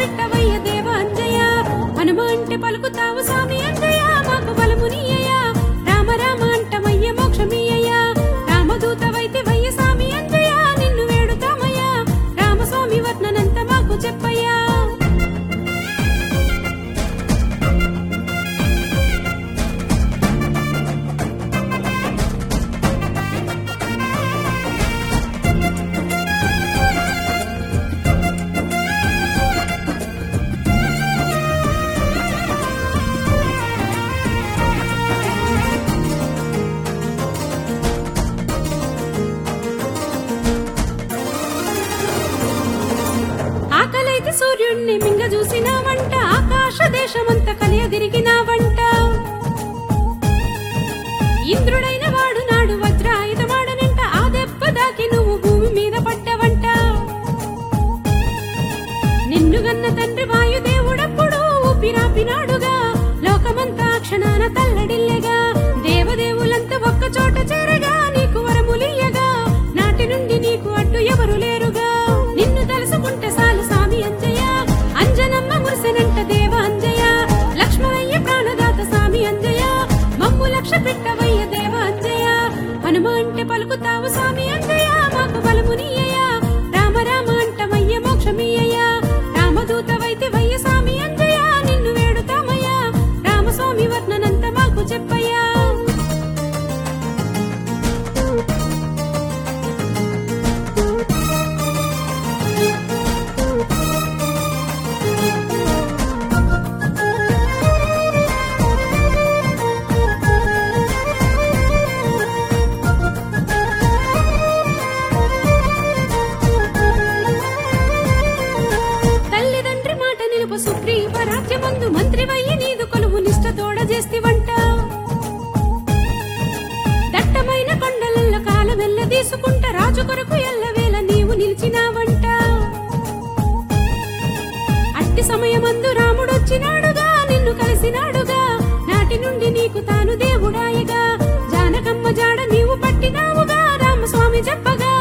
పెట్టవయ్య దేవ అంజయ్య హనుమ అంటే పలుకుతావు స్వామి అంజయ్య మాకు బలమునియ్య రామ రామ అంటమయ్య మోక్షమియ్య రామదూతవైతే వయ్య స్వామి అంజయ్య నిన్ను వేడుతామయ్యా రామస్వామి వర్ణనంత మాకు చెప్పయ్యా ఆకలైతే సూర్యుణ్ణి మింగ చూసినావంట ఆకాశ దేశమంతా కలియదిరిగినావంట ఇంద్రుడైన వాడు నాడు వజ్రాయుధమాడనంట ఆ దెబ్బ దాకి నువ్వు భూమి మీద పడ్డవంట నిన్ను గన్న తండ్రి వాయుదేవుడప్పుడు ఊపిరాపినాడుగా లోకమంతా క్షణాన తల్లడిల్లెగా దేవదేవులంతా ఒక్క చోట చేరగా నీకు వరములియ్యగా నాటి నుండి నీకు అడ్డు ఎవరు లేరుగా నిన్ను తలుసుకుంటే సాలు స్వామి అంజయ్య అంజనమ్మ మురిసెనంట దేవ అంజయ్య లక్ష్మణయ్య ప్రాణదాత స్వామి అంజయ్య మమ్ము లక్ష పెట్టవయ్య దేవ అంజయ్య హనుమ అంటే పలుకుతావు స్వామి అంజయ్య మాకు బలమునియ్య రామ రామ అంటమయ్య మోక్షమియ్య రామదూతవైతే వయ్య స్వామి అంజయ్య నిన్ను వేడుతామయ్యా రామస్వామి వర్ణనంత మాకు చెప్పయ్యా తల్లిదండ్రి మాట నిలుపు సుగ్రీవ రాజ్యమందు మంత్రివయ్యి నీదు కొలువు నిష్ట తోడ చేస్తివంట దట్టమైన కొండలలో కాలమెల్ల తీసుకుంట రాజు కొరకు ఎల్లవేళ నీవు నిలిచినావంట అట్టి సమయమందు రాముడొచ్చినాడుగా నిన్ను కలిసినాడుగా నాటి నుండి నీకు తాను దేవుడాయగా జానకమ్మ జాడ నీవు పట్టినావుగా రామస్వామి చెప్పగా